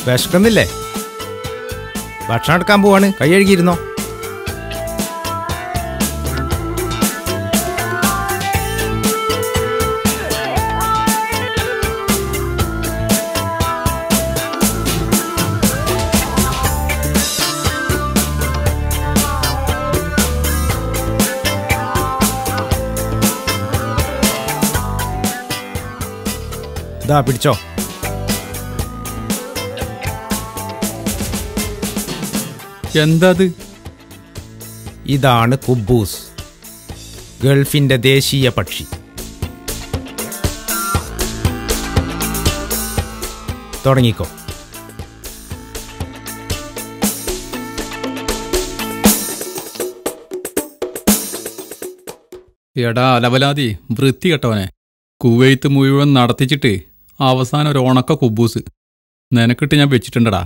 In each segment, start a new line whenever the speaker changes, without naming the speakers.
വിശക്കുന്നില്ലേ ഭക്ഷണം എടുക്കാൻ പോവാണ് കൈ കഴുകിയിരുന്നോ ഇതാ പിടിച്ചോ
എന്താ
ഇതാണ് കുബൂസ് ഗൾഫിന്റെ ദേശീയ പക്ഷി തുടങ്ങിക്കോ
എടാ അലവലാതി വൃത്തി കെട്ടവനെ കുവൈത്ത് മുഴുവൻ നടത്തിച്ചിട്ട് അവസാനം ഒരു ഉണക്ക കുബൂസ് നിനക്കിട്ട് ഞാൻ വെച്ചിട്ടുണ്ടടാ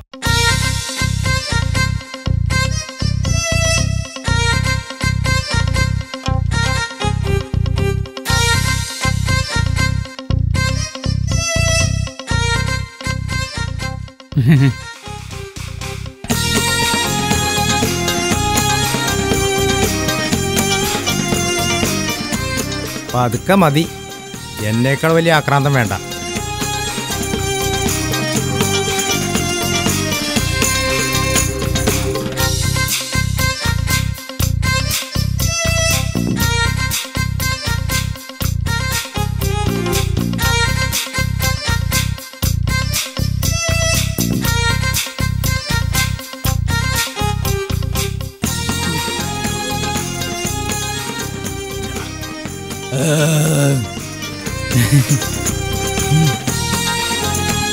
പതുക്കെ മതി എന്നേക്കാൾ വലിയ ആക്രാന്തം വേണ്ട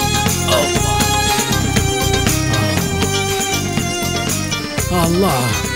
അല്ലാ